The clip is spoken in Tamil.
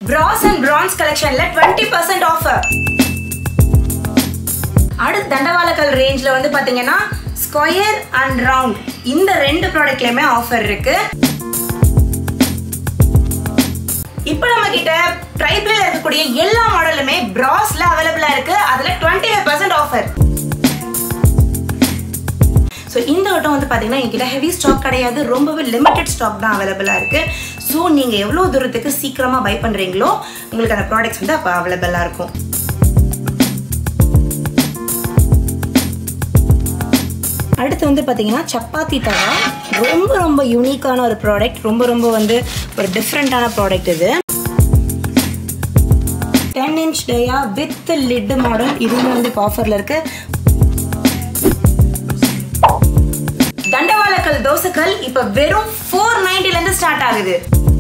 பிராஸ் அண்ட் பிரான்ஸ் கலெக்ஷன்ல டுவெண்ட்டி பர்சன்ட் ஆஃபர் அடுத்து தண்டவாளக்கல் ரேஞ்சில் வந்து பார்த்தீங்கன்னா ஸ்கொயர் அண்ட் ரவுண்ட் இந்த ரெண்டு ப்ராடக்ட்லையுமே ஆஃபர் இருக்கு இப்போ நம்ம கிட்ட ட்ரைப்ல இருக்கக்கூடிய எல்லா மாடலுமே பிராஸ்ல அவைலபிளா இருக்கு அதுல twenty five percent offer so இந்த வட்டம் வந்து பார்த்தீங்கன்னா என்கிட்ட ஹெவி ஸ்டாக் கிடையாது ரொம்பவே லிமிட்டட் ஸ்டாக் தான் அவைலபிளாக இருக்குது ஸோ நீங்கள் எவ்வளோ தூரத்துக்கு சீக்கிரமாக பை பண்ணுறீங்களோ உங்களுக்கு அந்த ப்ராடக்ட்ஸ் வந்து அப்போ அவைலபிளாக இருக்கும் அடுத்து வந்து பார்த்தீங்கன்னா சப்பாத்தி தவா ரொம்ப ரொம்ப யூனிக்கான ஒரு ப்ராடக்ட் ரொம்ப ரொம்ப வந்து ஒரு டிஃப்ரெண்ட்டான ப்ராடக்ட் இது ten inch dia with lid model இதுவுமே வந்து இப்போ ஆஃபரில் இருக்கு தண்டவாளக்கல் தோசைக்கல் இப்போ வெறும் ஃபோர் நைன்டிலேருந்து ஸ்டார்ட் ஆகுது